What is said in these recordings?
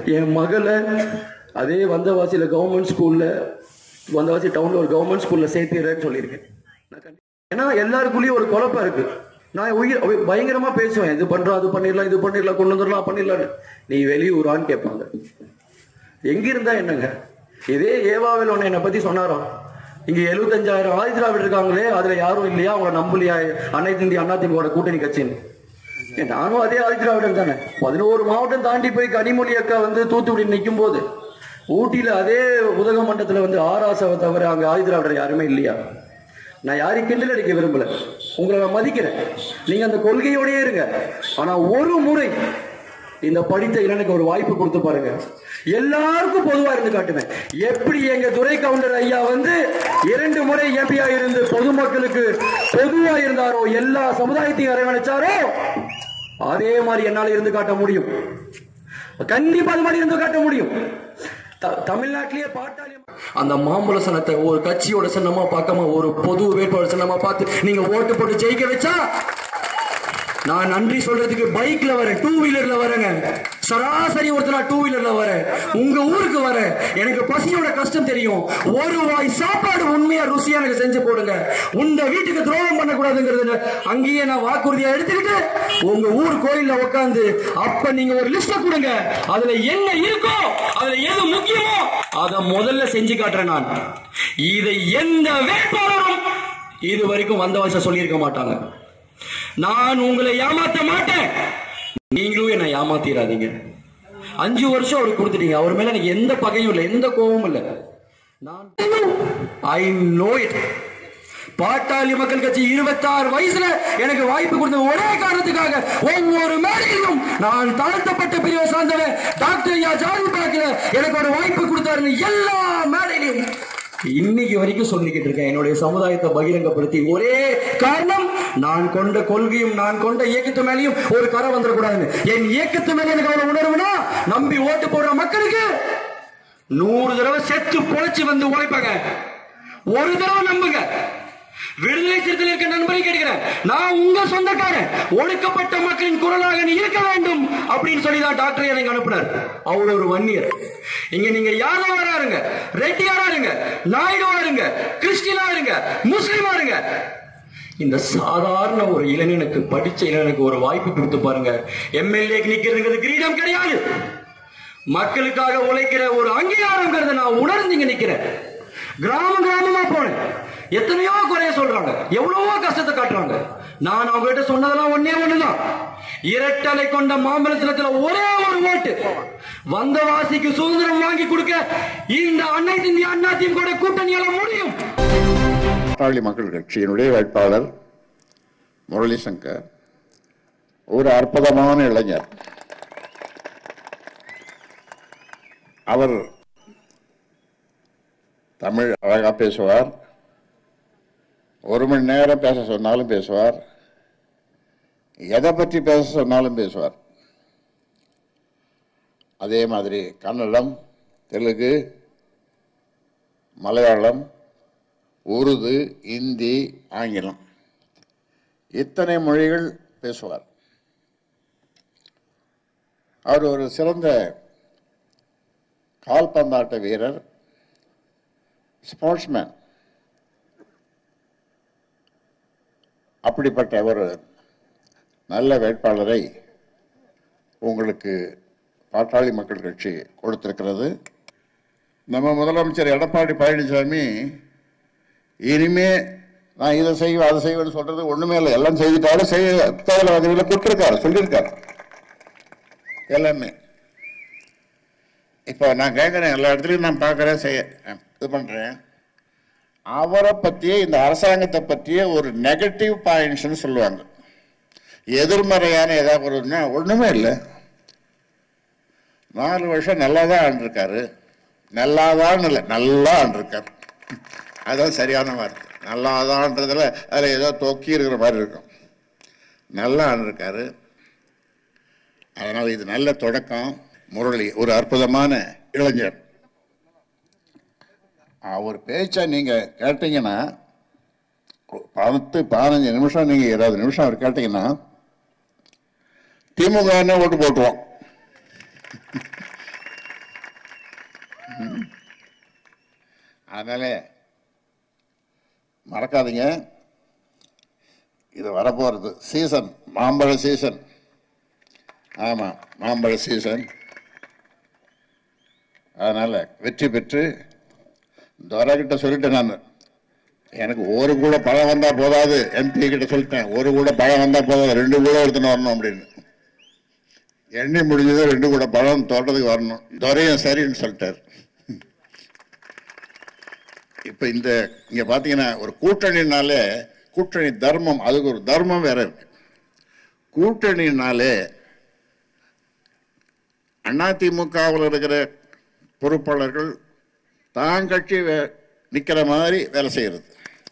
என் மகளை அதே வந்தவாசியில் கவர்மெண்ட் ஸ்கூலில் வந்தவாசி டவுனில் ஒரு கவர்மெண்ட் ஸ்கூலில் சேர்த்துறேன்னு சொல்லியிருக்கேன் நான் கண்டி- ஏன்னா எல்லாருக்குள்ளேயும் ஒரு குழப்பம் இருக்கு நான் உயிர் அவ- பயங்கரமா பேசுவேன் இது பண்றோம் அது பண்ணிடலாம் இது பண்ணிடலாம் கொண்டு வந்துடலாம் பண்ணிடலாம் நீ வெளியூரான்னு கேட்பாங்க எங்க இருந்தா என்னங்க இதே ஏவாவில் ஒன்று என்னை பத்தி சொன்னாராம் இங்க எழுபத்தஞ்சாயிரம் ஆதிதிராவிடர் இருக்காங்களே அதுல யாரும் இல்லையா அவங்கள நம்பலையா அனைத்து இந்திய அண்ணா திமுக கூட்டணி கட்சின்னு ஏ, நானும் அதே ஆதிதிராவிடன் தானே பதினோரு மாவட்டம் தாண்டி போய் கனிமொழி அக்கா வந்து தூத்துக்குடி நிற்கும் போது ஊட்டியில அதே உதகமண்டலத்துல வந்து ஆராசாவை தவிர அங்க ஆதிதிராவிடர் யாருமே இல்லையா நான் யாரையும் கிண்டல் அடிக்க விரும்பல உங்களை நான் மதிக்கிறேன் நீங்க அந்த கொள்கையோடயே இருங்க ஆனா ஒரு முறை இந்த படித்த இளைஞனுக்கு ஒரு வாய்ப்பு கொடுத்து பாருங்க எல்லாருக்கும் பொதுவா இருந்து காட்டுவேன் எப்படி எங்க துரை கவுண்டர் ஐயா வந்து இரண்டு முறை எம்பியா இருந்து பொதுமக்களுக்கு பொதுவா இருந்தாரோ எல்லா சமுதாயத்தையும் அரவணைச்சாரோ அதே மாதிரி என்னால இருந்து காட்ட முடியும் கண்டிப்பா அது மாதிரி இருந்து காட்ட முடியும் த- தமிழ்நாட்டிலேயே பாட்டாளி அந்த மாம்பழ சனத்தை ஒரு கட்சியோட சின்னமா பார்க்காம ஒரு பொது வேட்பாளர் சின்னமா பார்த்து நீங்க ஓட்டு போட்டு ஜெயிக்க வச்சா நான் நன்றி சொல்றதுக்கு பைக்ல வரேன் டூ வீலர்ல வரேங்க சராசரி ஒருத்தர் டூ வீலர்ல வரேன் உங்க ஊருக்கு வரேன் எனக்கு பசியோட கஷ்டம் தெரியும் ஒரு வாய் சாப்பாடு உண்மையா ருசியா எனக்கு செஞ்சு போடுங்க உங்க வீட்டுக்கு துரோகம் பண்ணக்கூடாதுங்கிறது அங்கேயே நான் வாக்குறுதியா எடுத்துக்கிட்டு உங்க ஊர் கோயில்ல உட்காந்து அப்ப நீங்க ஒரு லிஸ்ட கொடுங்க அதுல என்ன இருக்கோ அதுல எது முக்கியமோ அதை முதல்ல செஞ்சு காட்டுறேன் நான் இதை எந்த வேட்பாளரும் இது வரைக்கும் வந்த வயச சொல்லியிருக்க மாட்டாங்க நான் உங்களை ஏமாத்த மாட்டேன் நீங்களும் என்னை ஏமாத்திராதீங்க அஞ்சு வருஷம் அவருக்கு கொடுத்துட்டீங்க அவர் மேல எனக்கு எந்த பகையும் இல்லை எந்த கோபமும் இல்லை நான் ஐ நோ இட் பாட்டாளி மக்கள் கட்சி இருபத்தாறு வயசுல எனக்கு வாய்ப்பு கொடுத்த ஒரே காரணத்துக்காக ஒவ்வொரு மேடையிலும் நான் தாழ்த்தப்பட்ட பிரிவை சார்ந்தவன் டாக்டர் ஐயா ஜாதி பாக்கல எனக்கு ஒரு வாய்ப்பு கொடுத்தாருன்னு எல்லா மேடையிலும் இன்னைக்கு வரைக்கும் சொல்லிக்கிட்டு இருக்கேன் என்னுடைய சமுதாயத்தை பகிரங்கப்படுத்தி ஒரே காரணம் நான் கொண்ட கொள்கையும் நான் கொண்ட இயக்கத்து மேலேயும் ஒரு கரை வந்துடக்கூடாதுன்னு என் இயக்கத்து மேலே எனக்கு அவ்வளவு உணர்வுனா நம்பி ஓட்டு போடுற மக்களுக்கு நூறு தடவை செத்து பொழைச்சு வந்து உழைப்பாங்க ஒரு தடவை நம்புங்க விடுதலை சிறுத்தையில் இருக்க நண்பரை கேட்கிறேன் நான் உங்க சொந்தக்காரன் ஒடுக்கப்பட்ட மக்களின் குரலாக நீ இருக்க வேண்டும் அப்படின்னு சொல்லி தான் டாக்டர் எனக்கு அனுப்புனார் அவர் ஒரு வன்னியர் இங்க நீங்க யாதவரா இருங்க ரெட்டியாரா இருங்க நாயுடுவா இருங்க கிறிஸ்டினா இருங்க முஸ்லிமா இருங்க இந்த சாதாரண ஒரு இளைஞனுக்கு படிச்ச இளைஞனுக்கு ஒரு வாய்ப்பு கொடுத்து பாருங்க எம்எல்ஏக்கு நிக்கிறதுங்கிறது கிரீடம் கிடையாது மக்களுக்காக உழைக்கிற ஒரு அங்கீகாரங்கிறத நான் உணர்ந்து இங்க நிக்கிறேன் கிராமம் கிராமமா போனேன் எத்தனையோ குறைய சொல்றாங்க எவ்வளவோ கஷ்டத்தை காட்டுறாங்க நான் அவங்க கிட்ட சொன்னதெல்லாம் ஒன்னே ஒண்ணுதான் இரட்டலை கொண்ட மாம்பழத்தினத்துல ஒரே ஒரு ஓட்டு வந்த வாசிக்கு சுதந்திரம் வாங்கி கொடுக்க இந்த அன்னை இந்திய அண்ணா திமுக கூட்டணியால முடியும் பாட்டாளி மக்கள் கட்சியினுடைய வேட்பாளர் முரளி சங்கர் ஒரு அற்புதமான இளைஞர் அவர் தமிழ் அழகா பேசுவார் ஒரு மணி நேரம் பேச சொன்னாலும் பேசுவார் எதை பற்றி பேச சொன்னாலும் பேசுவார் அதே மாதிரி கன்னடம் தெலுங்கு மலையாளம் உருது இந்தி ஆங்கிலம் இத்தனை மொழிகள் பேசுவார் அவர் ஒரு சிறந்த கால்பந்தாட்ட வீரர் ஸ்போர்ட்ஸ்மேன் அப்படிப்பட்ட ஒரு நல்ல வேட்பாளரை உங்களுக்கு பாட்டாளி மக்கள் கட்சி கொடுத்திருக்கிறது நம்ம முதலமைச்சர் எடப்பாடி பழனிசாமி இனிமே நான் இதை செய்வேன் அதை செய்வேன்னு சொல்றது ஒண்ணுமே இல்லை எல்லாம் செய்துட்டாரு செய்ய தேர்தல் வகையில் கொடுத்துருக்காரு சொல்லியிருக்காரு எல்லாமே இப்போ நான் கேட்குறேன் எல்லா இடத்துலையும் நான் பார்க்குறேன் செய்ய இது பண்ணுறேன் அவரை பற்றிய இந்த அரசாங்கத்தை பற்றிய ஒரு நெகட்டிவ் பாயிண்ட்ஸ்னு சொல்லுவாங்க எதிர்மறையான ஏதாவது ஒருன்னா ஒன்றுமே இல்லை நாலு வருஷம் நல்லா தான் ஆண்டிருக்காரு நல்லாதான் இல்லை நல்லா ஆண்டிருக்காரு அதுதான் சரியான வார்த்தை நல்லாதான்றதுல அதில் ஏதோ தொக்கி இருக்கிற மாதிரி இருக்கும் நல்லா ஆண்டிருக்காரு அதனால் இது நல்ல தொடக்கம் முரளி ஒரு அற்புதமான இளைஞர் அவர் பேச்சை நீங்கள் கேட்டீங்கன்னா பத்து பதினஞ்சு நிமிஷம் நீங்கள் இருபது நிமிஷம் அவர் கேட்டீங்கன்னா திமுக ஓட்டு போட்டுருவோம் அதனால மறக்காதீங்க இது வரப்போகிறது சீசன் மாம்பழ சீசன் ஆமாம் மாம்பழ சீசன் அதனால் வெற்றி பெற்று துரைக்கிட்ட சொல்லிட்டேன் நான் எனக்கு ஒரு கூட பழம் வந்தால் போதாது எம்பி கிட்ட சொல்லிட்டேன் ஒரு கூட பழம் வந்தால் போதாது ரெண்டு கூட எடுத்துன்னு வரணும் அப்படின்னு எண்ணி முடிஞ்சது ரெண்டு கூட பழம் தோட்டத்துக்கு வரணும் துரையும் சரின்னு சொல்லிட்டார் இப்போ இந்த இங்கே பார்த்தீங்கன்னா ஒரு கூட்டணினாலே கூட்டணி தர்மம் அதுக்கு ஒரு தர்மம் வேற இருக்கு கூட்டணினாலே அதிமுகவில் இருக்கிற பொறுப்பாளர்கள் தான் கட்சி வே- நிக்கிற மாதிரி வேலை செய்யறது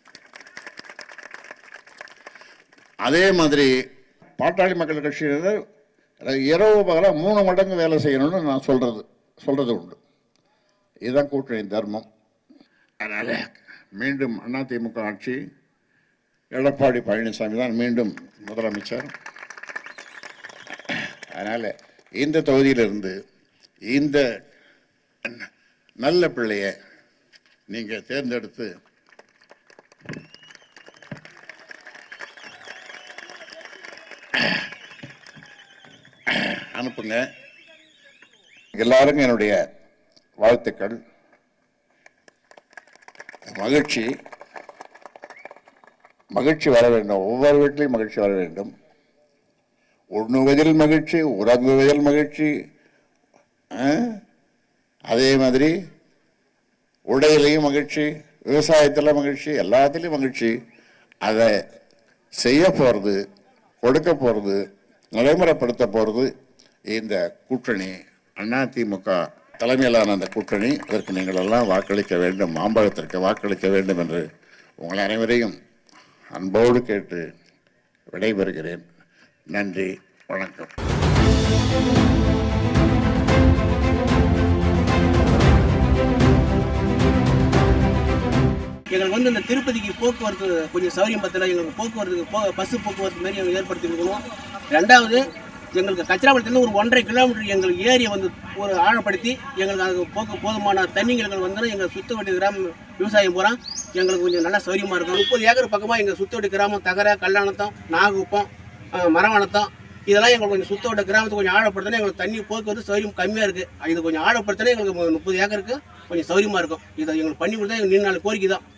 அதே மாதிரி பாட்டாளி மக்கள் கட்சியினர் இரவு பகல மூணு மடங்கு வேலை செய்யணும்னு நான் சொல்றது சொல்றது உண்டு இதுதான் கூட்டணி தர்மம் அதனால மீண்டும் அதிமுக ஆட்சி எடப்பாடி பழனிசாமி தான் மீண்டும் முதலமைச்சர் அதனால இந்த தொகுதியிலிருந்து இந்த நல்ல பிள்ளைய நீங்க தேர்ந்தெடுத்து அனுப்புங்க எல்லாருக்கும் என்னுடைய வாழ்த்துக்கள் மகிழ்ச்சி மகிழ்ச்சி வர வேண்டும் ஒவ்வொரு வீட்டிலையும் மகிழ்ச்சி வர வேண்டும் உண்ணுவதில் மகிழ்ச்சி உறங்குவதில் மகிழ்ச்சி ஆ? அதே மாதிரி உடையிலையும் மகிழ்ச்சி விவசாயத்தில் மகிழ்ச்சி எல்லாத்துலேயும் மகிழ்ச்சி அதை செய்ய போகிறது கொடுக்க போகிறது நடைமுறைப்படுத்த போகிறது இந்த கூட்டணி அதிமுக தலைமையிலான அந்த கூட்டணி அதற்கு நீங்கள் எல்லாம் வாக்களிக்க வேண்டும் மாம்பழத்திற்கு வாக்களிக்க வேண்டும் என்று உங்கள் அனைவரையும் அன்போடு கேட்டு விடைபெறுகிறேன் நன்றி வணக்கம் எங்களுக்கு வந்து இந்த திருப்பதிக்கு போக்குவரத்து கொஞ்சம் சௌகரியம் பத்தல எங்களுக்கு போக்குவரத்து போ பஸ்ஸு போக்குவரத்து மாதிரி எங்களுக்கு ஏற்படுத்தி கொடுக்கணும் ரெண்டாவது எங்களுக்கு கச்சிராபாளையத்துலேருந்து ஒரு ஒன்றரை கிலோமீட்டர் எங்களுக்கு ஏரியை வந்து ஒரு ஆழப்படுத்தி எங்களுக்கு அது போக்கு போதுமான தண்ணிங்களுக்கு வந்து எங்கள் சுத்தவட்டி கிராமம் விவசாயம் பூரா எங்களுக்கு கொஞ்சம் நல்லா சௌகரியமாக இருக்கும் முப்பது ஏக்கர் பக்கமாக எங்கள் சுத்தவட்டி கிராமம் தகர கல்லானத்தம் நாககுப்பம் அஹ், மரவானத்தம் இதெல்லாம் எங்களுக்கு கொஞ்சம் சுத்தவட்ட கிராமத்தை கொஞ்சம் ஆழப்படுத்தினா எங்களுக்கு தண்ணி போக்குவரத்து சௌகரியம் கம்மியாக இருக்குது இது கொஞ்சம் ஆழப்படுத்தினா எங்களுக்கு முப்பது ஏக்கருக்கு கொஞ்சம் சௌகரியமாக இருக்கும் இதை எங்களுக்கு பண்ணி கொடுத்தா எங்களுக்கு நீண்ட நாள் கோரிக்கை தான்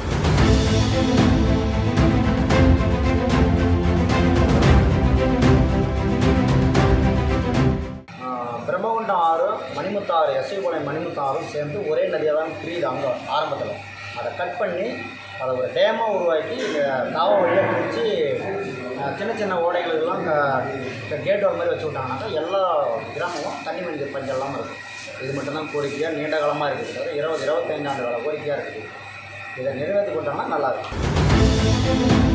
ஆஹ் பிரம்மகுண்டம் ஆறு மணிமுத்து ஆறு எஸ்ஐபாளையம் மணிமுத்து ஆறும் சேர்ந்து ஒரே நதியாக தான் பிரியுது அங்கே ஆரம்பத்தில் அதை கட் பண்ணி அதை ஒரு டேமாக உருவாக்கி இந்த காவ வழியாக பிரித்து சின்ன சின்ன ஓடைகளுக்கெல்லாம் கேட் ஒரு மாதிரி வச்சு விட்டாங்கனாக்கா எல்லா கிராமமும் தண்ணி மனித பஞ்சம் இல்லாமல் இருக்கும் இது மட்டும்தான் கோரிக்கையாக நீண்ட காலமாக இருக்குது தவிர இருபது இருபத்தைந்து ஆண்டு கால கோரிக்கையாக இருக்குது இதை நிறைவேற்றி கொடுத்தாங்கன்னா நல்லாயிருக்கும்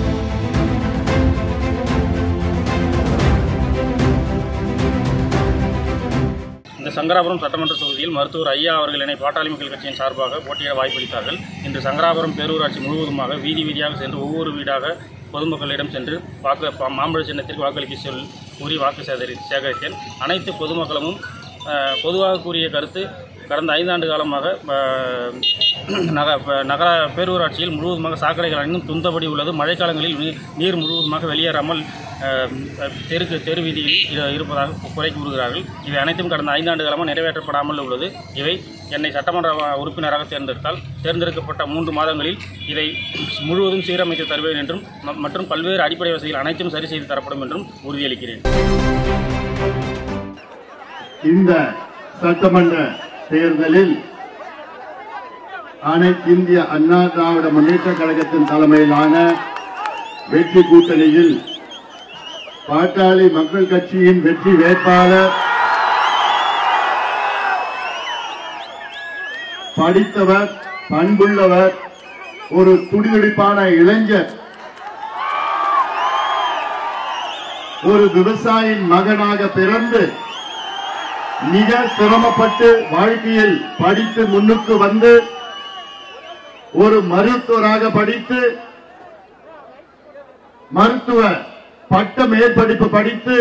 இந்த சங்கராபுரம் சட்டமன்ற தொகுதியில் மருத்துவர் ஐயா அவர்கள் என்னை பாட்டாளி மக்கள் கட்சியின் சார்பாக போட்டியிட வாய்ப்பளித்தார்கள் இன்று சங்கராபுரம் பேரூராட்சி முழுவதுமாக வீதி வீதியாக சென்று ஒவ்வொரு வீடாக பொதுமக்களிடம் சென்று வாக்கு பா- மாம்பழ சின்னத்திற்கு வாக்களிக்க சொல் கூறி வாக்கு சேகரி சேகரித்தேன் அனைத்து பொதுமக்களும் அஹ், பொதுவாக கூறிய கருத்து கடந்த ஐந்தாண்டு காலமாக அஹ், நக ப- நகர பேரூராட்சியில் முழுவதுமாக சாக்கடைகள் அனைத்தும் துந்தபடி உள்ளது மழைக்காலங்களில் நீ- நீர் முழுவதுமாக வெளியேறாமல் அஹ், தெருக்கு தெரு வீதியில் இரு- இருப்பதாக குறை கூறுகிறார்கள் இவை அனைத்தும் கடந்த ஐந்தாண்டு காலமாக நிறைவேற்றப்படாமல் உள்ளது இவை என்னை சட்டமன்ற வ- உறுப்பினராக தேர்ந்தெடுத்தால் தேர்ந்தெடுக்கப்பட்ட மூன்று மாதங்களில் இதை முழுவதும் சீரமைத்து தருவேன் என்றும் ம- மற்றும் பல்வேறு அடிப்படை வசதிகள் அனைத்தும் சரி செய்து தரப்படும் என்றும் உறுதியளிக்கிறேன் இந்த சட்டமன்ற தேர்தலில் அனைத்து இந்திய அண்ணா திராவிட முன்னேற்ற கழகத்தின் தலைமையிலான வெற்றி கூட்டணியில் பாட்டாளி மக்கள் கட்சியின் வெற்றி வேட்பாளர் படித்தவர் பண்புள்ளவர் ஒரு துடிதுடிப்பான இளைஞர் ஒரு விவசாயியின் மகனாக பிறந்து மிக சிரமப்பட்டு வாழ்க்கையில் படித்து முன்னுக்கு வந்து ஒரு மருத்துவராக படித்து மருத்துவ பட்ட மேற்படிப்பு படித்து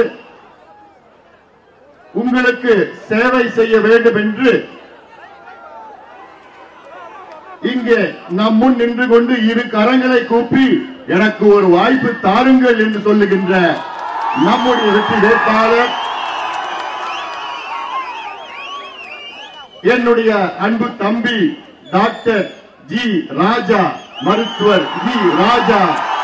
உங்களுக்கு சேவை செய்ய வேண்டும் என்று இங்கே நம் முன் நின்று கொண்டு இரு கரங்களை கூப்பி எனக்கு ஒரு வாய்ப்பு தாருங்கள் என்று சொல்லுகின்ற நம்முடைய வெற்றி வேட்பாளர் என்னுடைய அன்பு தம்பி டாக்டர் ஜி ராஜா மருத்துவர் G Raja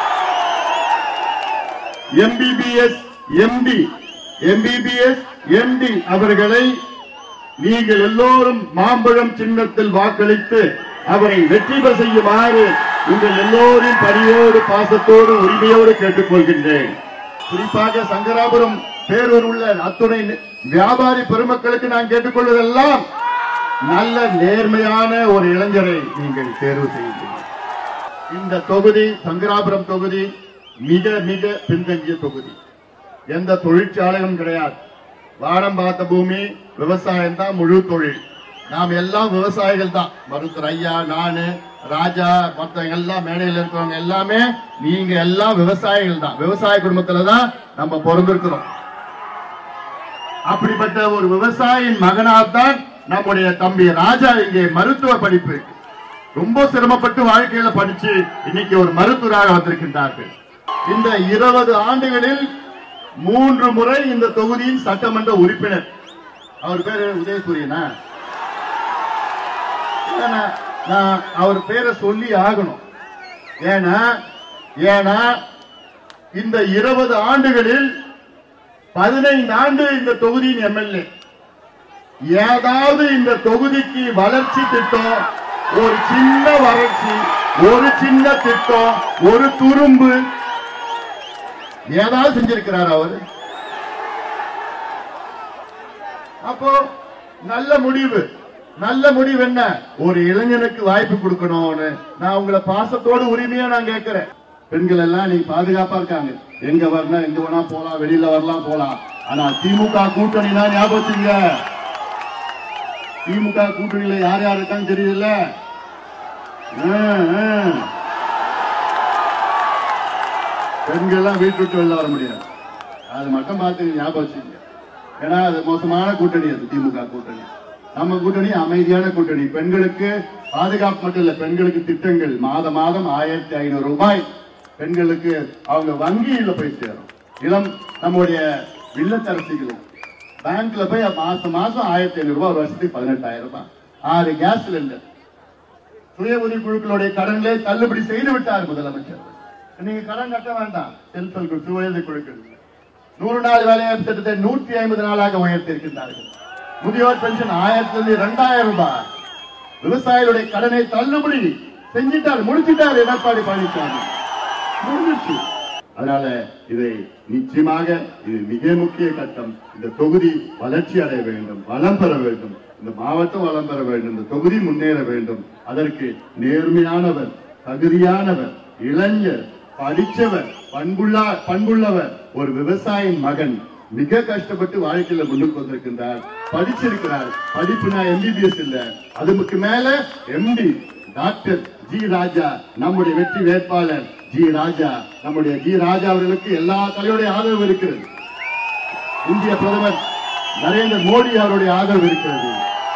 MBBS MD MBBS MD அவர்களை நீங்கள் எல்லோரும் மாம்பழம் சின்னத்தில் வாக்களித்து அவரை வெற்றி பெற செய்யுமாறு உங்கள் எல்லோரின் பரியோடு பாசத்தோடு உரிமையோடு கேட்டுக்கொள்கின்றேன் குறிப்பாக சங்கராபுரம் பேரூர் உள்ள அத்துணை வியாபாரி பெருமக்களுக்கு நான் கேட்டுக்கொள்வதெல்லாம் நல்ல நேர்மையான ஒரு இளைஞரை நீங்கள் தேர்வு செய்யுங்கள் இந்த தொகுதி சங்கராபுரம் தொகுதி மிக மிக பின்தங்கிய தொகுதி எந்த தொழிற்சாலையும் கிடையாது வானம் பார்த்த பூமி விவசாயம் தான் முழு தொழில் நாம் எல்லாம் விவசாயிகள் தான் மருத்துவர் ஐயா நானு ராஜா மொத்தம் எல்லாம் மேடையில் இருக்கிறவங்க எல்லாமே நீங்க எல்லாம் விவசாயிகள் தான் விவசாய குடும்பத்துல தான் நம்ம பிறந்திருக்கிறோம் அப்படிப்பட்ட ஒரு விவசாயியின் மகனாகத்தான் நம்முடைய தம்பி ராஜா இங்கே மருத்துவ படிப்பு ரொம்ப சிரமப்பட்டு வாழ்க்கையில படிச்சு இன்னைக்கு ஒரு மருத்துவராக வந்திருக்கின்றார்கள் இந்த இருபது ஆண்டுகளில் மூன்று முறை இந்த தொகுதியின் சட்டமன்ற உறுப்பினர் அவர் பேரு உதயசூரியனா இல்ல, நான் நான் அவர் பேரை சொல்லி ஆகணும் ஏன்னா ஏன்னா இந்த இருபது ஆண்டுகளில் பதினைந்து ஆண்டு இந்த தொகுதியின் எம்எல்ஏ ஏதாவது இந்த தொகுதிக்கு வளர்ச்சி திட்டம் ஒரு சின்ன வளர்ச்சி ஒரு சின்ன திட்டம் ஒரு துரும்பு ஏதாவது செஞ்சிருக்கிறார் அவர் அப்போ நல்ல முடிவு நல்ல முடிவு என்ன ஒரு இளைஞனுக்கு வாய்ப்பு கொடுக்கணும்னு நான் உங்களை பாசத்தோடு உரிமையா நான் கேட்கிறேன் பெண்கள் எல்லாம் நீ பாதுகாப்பா இருக்காங்க எங்க வரணும் எங்க வேணா போலாம் வெளியில வரலாம் போலாம் ஆனா திமுக கூட்டணி தான் ஞாபகம் வச்சுங்க. திமுக கூட்டணியில யார் யார் இருக்கான்னு தெரியல பெண்கள் எல்லாம் வீட்டு விட்டு வெளில வர முடியாது அது மட்டும் பார்த்து ஞாபகம் வச்சுங்க ஏன்னா அது மோசமான கூட்டணி அது திமுக கூட்டணி நம்ம கூட்டணி அமைதியான கூட்டணி பெண்களுக்கு பாதுகாப்பு மட்டும் இல்ல பெண்களுக்கு திட்டங்கள் மாத மாதம் ஆயிரத்தி ஐநூறு ரூபாய் பெண்களுக்கு அவங்க வங்கியில போய் சேரும் இளம் நம்முடைய இல்லத்தரசிகளும் பேங்க்ல போய் மாசம் மாசம் ஆயிரத்தி ஐநூறு ரூபாய் ஒரு வருஷத்துக்கு பதினெட்டாயிரம் ரூபாய் ஆறு கேஸ் சிலிண்டர் சுய உதவி குழுக்களுடைய கடன்களை தள்ளுபடி செய்து விட்டார் முதலமைச்சர் நீங்க கடன் கட்ட வேண்டாம் செல்ஃப் ஹெல்ப் குரூப், சுய உதவி குழுக்கள் நூறு நாள் வேலைவாய்ப்பு திட்டத்தை நூற்றி ஐம்பது நாளாக உயர்த்தி இருக்கின்றார்கள் முதியோர் பென்ஷன் ஆயிரத்தி இரண்டாயிரம் ரூபாய் விவசாயிகளுடைய கடனை தள்ளுபடி செஞ்சிட்டார் முடிச்சிட்டார் எடப்பாடி பழனிசாமி முடிஞ்சிச்சு அதனால இதை நிச்சயமாக இது மிக முக்கிய கட்டம் இந்த தொகுதி வளர்ச்சி அடைய வேண்டும் வளம் பெற வேண்டும் இந்த மாவட்டம் வளம் பெற வேண்டும் இந்த தொகுதி முன்னேற வேண்டும் அதற்கு நேர்மையானவர் தகுதியானவர் இளைஞர் படிச்சவர் பண்புள்ள பண்புள்ளவர் ஒரு விவசாயின் மகன் மிக கஷ்டப்பட்டு வாழ்க்கையில முன்னுக்கு வந்திருக்கின்றார் படிச்சிருக்கிறார் படிப்புனா எம்பிபிஎஸ் இல்ல அதுக்கு மேல எம்டி டாக்டர் ஜி ராஜா நம்முடைய வெற்றி வேட்பாளர் ஜி ராஜா நம்முடைய ஜி ராஜா அவர்களுக்கு எல்லா தலைவருடைய ஆதரவு இருக்கிறது இந்திய பிரதமர் நரேந்திர மோடி அவருடைய ஆதரவு இருக்கிறது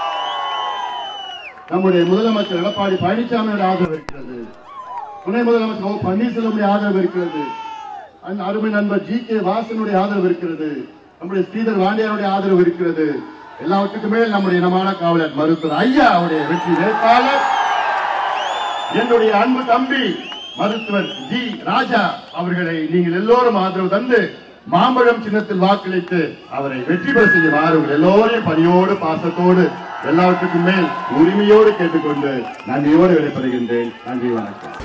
நம்முடைய முதலமைச்சர் எடப்பாடி பழனிசாமியோட ஆதரவு இருக்கிறது துணை முதலமைச்சர் ஓ பன்னீர்செல்வமுடைய ஆதரவு இருக்கிறது அந்த அருமை நண்பர் ஜி கே வாசனுடைய ஆதரவு இருக்கிறது நம்முடைய ஸ்ரீதர் வாண்டியாருடைய ஆதரவு இருக்கிறது எல்லாவற்றுக்கும் மேல் நம்முடைய இனமான காவலர் மருத்துவர் ஐயா அவருடைய வெற்றி வேட்பாளர் என்னுடைய அன்பு தம்பி மருத்துவர் ஜி ராஜா அவர்களை நீங்கள் எல்லோரும் ஆதரவு தந்து மாம்பழம் சின்னத்தில் வாக்களித்து அவரை வெற்றி பெற செய்யுமாறு உங்கள் எல்லோரையும் பணியோடு பாசத்தோடு எல்லாவற்றுக்கும் மேல் உரிமையோடு கேட்டுக்கொண்டு நன்றியோடு விடைபெறுகின்றேன் நன்றி வணக்கம்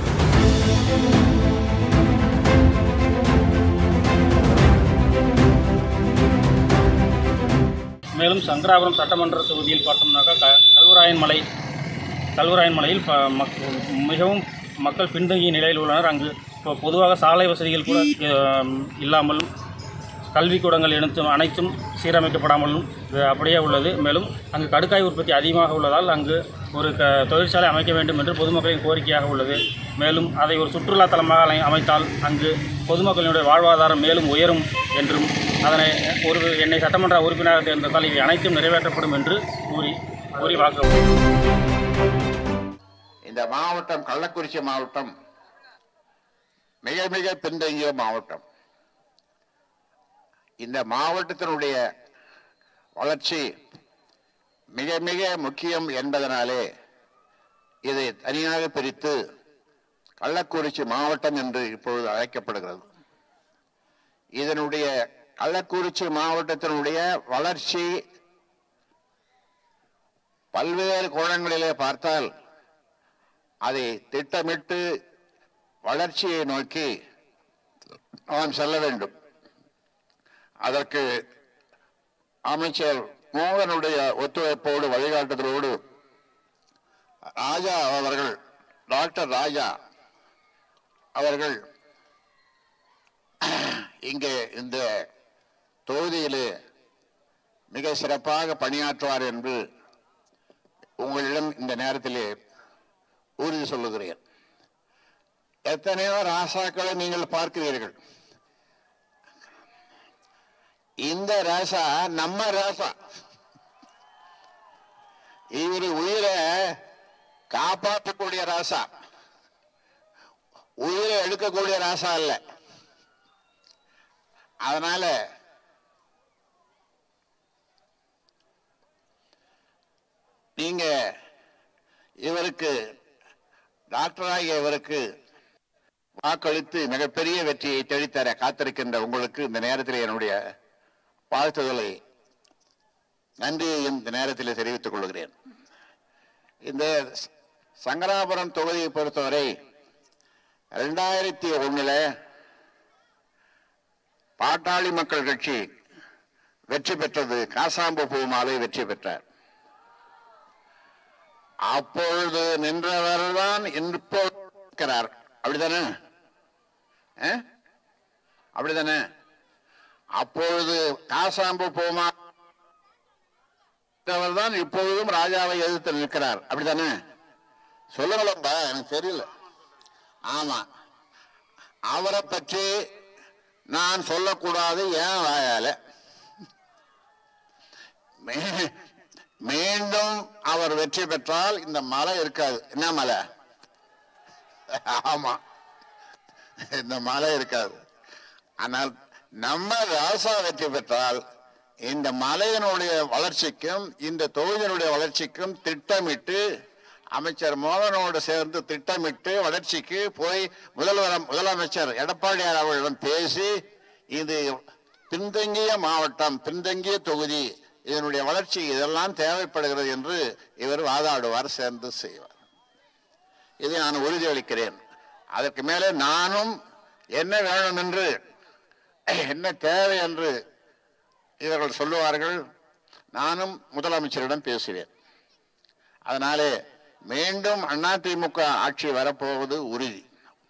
மேலும் சங்கராபுரம் சட்டமன்ற தொகுதியில் பார்த்தோம்னாக்கா க கல்வராயன் மலை கல்வராயன் மலையில் ப மக் மிகவும் மக்கள் பின்தங்கிய நிலையில் உள்ளனர் அங்கு இப்போ பொதுவாக சாலை வசதிகள் கூட அஹ், இல்லாமல் கல்விக்கூடங்கள் அனைத்தும் அனைத்தும் சீரமைக்கப்படாமலும் இது அப்படியே உள்ளது மேலும் அங்கு கடுக்காய் உற்பத்தி அதிகமாக உள்ளதால் அங்கு ஒரு க தொழிற்சாலை அமைக்க வேண்டும் என்று பொதுமக்களின் கோரிக்கையாக உள்ளது மேலும் அதை ஒரு சுற்றுலா தலமாக அலை- அமைத்தால் அங்கு பொதுமக்களினுடைய வாழ்வாதாரம் மேலும் உயரும் என்றும் அதனை ஒரு என்னை சட்டமன்ற உறுப்பினராக தேர்ந்ததால் இவை அனைத்தும் நிறைவேற்றப்படும் என்று கூறி கூறி வாக்கு இந்த மாவட்டம் கள்ளக்குறிச்சி மாவட்டம் மிக மிக பின்தங்கிய மாவட்டம் இந்த மாவட்டத்தினுடைய வளர்ச்சி மிக மிக முக்கியம் என்பதனாலே இதை தனியாக பிரித்து கள்ளக்குறிச்சி மாவட்டம் என்று இப்பொழுது அழைக்கப்படுகிறது இதனுடைய கள்ளக்குறிச்சி மாவட்டத்தினுடைய வளர்ச்சி பல்வேறு கோணங்களிலே பார்த்தால் அதை திட்டமிட்டு வளர்ச்சியை நோக்கி நாம் செல்ல வேண்டும் அதற்கு அமைச்சர் மோகனுடைய ஒத்துழைப்போடு வழிகாட்டுதலோடு ராஜா அவர்கள் டாக்டர் ராஜா அவர்கள் இங்கே இந்த தொகுதியிலே மிக சிறப்பாக பணியாற்றுவார் என்று உங்களிடம் இந்த நேரத்திலே உறுதி சொல்லுகிறேன் எத்தனையோ ராசாக்களை நீங்கள் பார்க்கிறீர்கள் இந்த ராசா நம்ம ராசா இவர் உயிரை காப்பாற்றக்கூடிய ராசா உயிரை எடுக்கக்கூடிய ராசா இல்ல அதனால நீங்க இவருக்கு டாக்டராகிய இவருக்கு வாக்களித்து மிகப்பெரிய வெற்றியை தெளித்தர காத்திருக்கின்ற உங்களுக்கு இந்த நேரத்தில் என்னுடைய வாழ்த்துதலை நன்றியையும் இந்த நேரத்தில் தெரிவித்துக் கொள்கிறேன் இந்த ச- சங்கராபுரம் தொகுதியை பொறுத்தவரை ரெண்டாயிரத்தி ஒண்ணுல பாட்டாளி மக்கள் கட்சி வெற்றி பெற்றது காசாம்பு பூமாலை வெற்றி பெற்றார் அப்பொழுது நின்றவர் தான் இப்போ இருக்கிறார் அப்படிதானே ஆ? அப்படிதானே அப்பொழுது காசாம்பு பூமா தான் இப்பொழுதும் ராஜாவை எதிர்த்து நிற்கிறார் அப்படிதானே சொல்லுங்களப்பா எனக்கு தெரியல ஆமா அவரை பற்றி நான் சொல்லக்கூடாது ஏன் வாயால மீ- மீண்டும் அவர் வெற்றி பெற்றால் இந்த மலை இருக்காது என்ன மலை ஆமா இந்த மலை இருக்காது ஆனால் நம்ம ராசா வெற்றி பெற்றால் இந்த மலையினுடைய வளர்ச்சிக்கும் இந்த தொகுதியினுடைய வளர்ச்சிக்கும் திட்டமிட்டு அமைச்சர் மோகனோடு சேர்ந்து திட்டமிட்டு வளர்ச்சிக்கு போய் முதல்வர் முதலமைச்சர் எடப்பாடியார் அவர்களிடம் பேசி இது பின்தங்கிய மாவட்டம் பின்தங்கிய தொகுதி இதனுடைய வளர்ச்சி இதெல்லாம் தேவைப்படுகிறது என்று இவர் வாதாடுவார் சேர்ந்து செய்வார் இதை நான் உறுதியளிக்கிறேன் அதற்கு மேலே நானும் என்ன வேணும் என்று என்ன தேவை என்று இவர்கள் சொல்லுவார்கள் நானும் முதலமைச்சரிடம் பேசுவேன் அதனாலே மீண்டும் அதிமுக ஆட்சி வரப்போவது உறுதி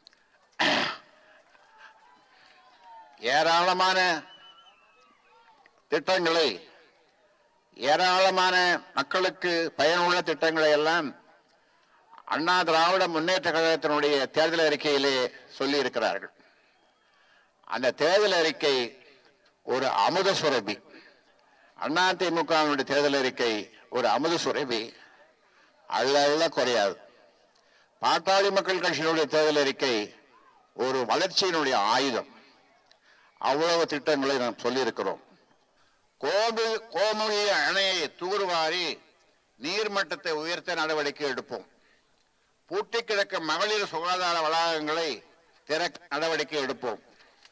ஏராளமான திட்டங்களை ஏராளமான மக்களுக்கு பயனுள்ள திட்டங்களை எல்லாம் அண்ணா திராவிட முன்னேற்ற கழகத்தினுடைய தேர்தல் அறிக்கையிலே சொல்லி இருக்கிறார்கள் அந்த தேர்தல் அறிக்கை ஒரு அமுத சுரபி அதிமுகவினுடைய தேர்தல் அறிக்கை ஒரு அமுத சுரபி அள்ள அள்ள குறையாது பாட்டாளி மக்கள் கட்சியினுடைய தேர்தல் அறிக்கை ஒரு வளர்ச்சியினுடைய ஆயுதம் அவ்வளவு திட்டங்களை நாம் சொல்லியிருக்கிறோம் கோபு கோமுகி அணையை தூர்வாரி நீர்மட்டத்தை உயர்த்த நடவடிக்கை எடுப்போம் பூட்டி கிடக்கும் மகளிர் சுகாதார வளாகங்களை திறக்க நடவடிக்கை எடுப்போம்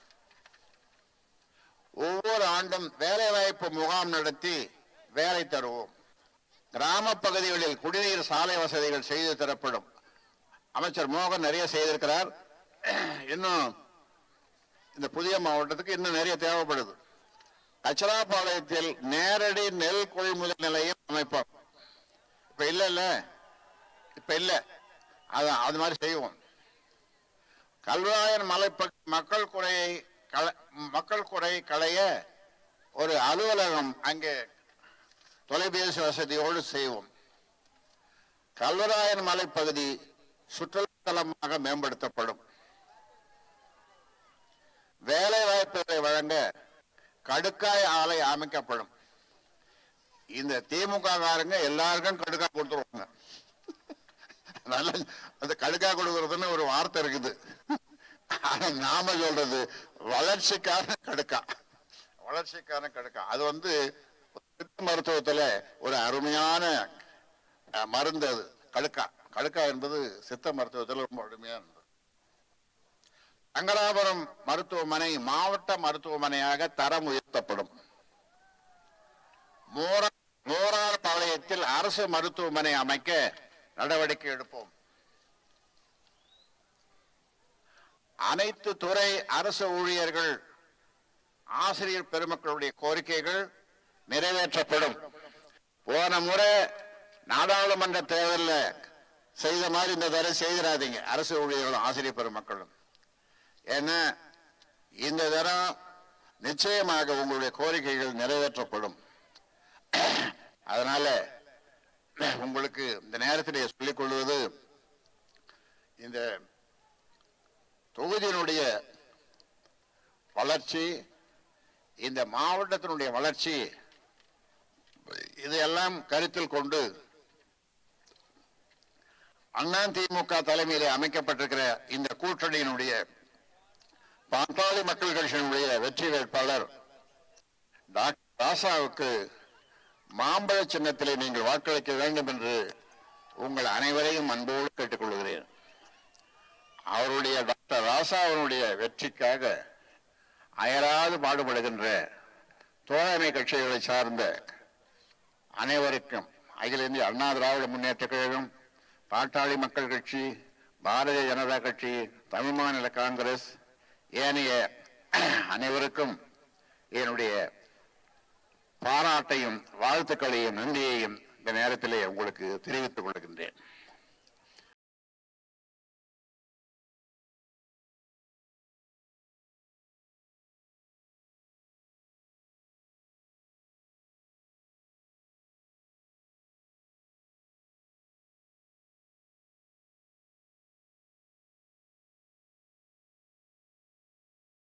ஒவ்வொரு ஆண்டும் வேலை வாய்ப்பு முகாம் நடத்தி வேலை தருவோம் கிராம பகுதிகளில் குடிநீர் சாலை வசதிகள் செய்து தரப்படும் அமைச்சர் மோகன் நிறைய செய்திருக்கிறார் இன்னும் இந்த புதிய மாவட்டத்துக்கு இன்னும் நிறைய தேவைப்படுது கச்சராபாளையத்தில் நேரடி நெல் கொள்முதல் நிலையம் அமைப்போம் இப்ப இல்ல இல்ல இப்ப இல்ல அதான் அது மாதிரி செய்வோம் கல்வராயன் மலை மக்கள் குறையை கள- மக்கள் குறை களைய ஒரு அலுவலகம் அங்கே தொலைபேசி வசதியோடு செய்வோம் கல்வராயன் மலைப்பகுதி சுற்றுலாத்தலமாக மேம்படுத்தப்படும் வேலை வாய்ப்புகளை வழங்க கடுக்காய் ஆலை அமைக்கப்படும் இந்த திமுக காரங்க எல்லாருக்கும் கடுக்காய் கொடுத்துருவாங்க நல்ல அந்த கடுக்கா கொடுக்கறதுன்னு ஒரு வார்த்தை இருக்குது ஆனா நாம சொல்றது வளர்ச்சிக்கான கடுக்கா வளர்ச்சிக்கான கடுக்கா அது வந்து சித்த மருத்துவத்துல ஒரு அருமையான அஹ், மருந்து அது கடுக்கா கடுக்கா என்பது சித்த மருத்துவத்துல ரொம்ப அருமையானது சங்கராபுரம் மருத்துவமனை மாவட்ட மருத்துவமனையாக தரம் உயர்த்தப்படும் மோரா மோரார் பாளையத்தில் அரசு மருத்துவமனை அமைக்க நடவடிக்கை எடுப்போம் அனைத்து துறை அரசு ஊழியர்கள் ஆசிரியர் பெருமக்களுடைய கோரிக்கைகள் நிறைவேற்றப்படும் போன முறை நாடாளுமன்ற தேர்தலில் செய்த மாதிரி இந்த தடவை செய்திடாதீங்க அரசு ஊழியர்களும் ஆசிரியர் பெருமக்களும் ஏன்னா இந்த தரம் நிச்சயமாக உங்களுடைய கோரிக்கைகள் நிறைவேற்றப்படும் அதனால உங்களுக்கு இந்த நேரத்திலே சொல்லிக் கொள்வது இந்த தொகுதியினுடைய வளர்ச்சி இந்த மாவட்டத்தினுடைய வளர்ச்சி இதையெல்லாம் கருத்தில் கொண்டு அண்ணா திமுக தலைமையிலே அமைக்கப்பட்டிருக்கிற இந்த கூட்டணியினுடைய பாட்டாளி மக்கள் கட்சியினுடைய வெற்றி வேட்பாளர் டாக்டர் ராசாவுக்கு மாம்பழ சின்னத்திலே நீங்கள் வாக்களிக்க வேண்டும் என்று உங்கள் அனைவரையும் அன்போடு கேட்டுக்கொள்கிறேன் அவருடைய டாக்டர் ராசா அவருடைய வெற்றிக்காக அயராது பாடுபடுகின்ற தோழமை கட்சிகளை சார்ந்த அனைவருக்கும் அகில இந்திய அண்ணா திராவிட முன்னேற்ற கழகம் பாட்டாளி மக்கள் கட்சி பாரதிய ஜனதா கட்சி தமிழ் மாநில காங்கிரஸ் ஏனைய அனைவருக்கும் என்னுடைய பாராட்டையும் வாழ்த்துக்களையும் நன்றியையும் இந்த நேரத்திலே உங்களுக்கு தெரிவித்துக் கொள்கின்றேன்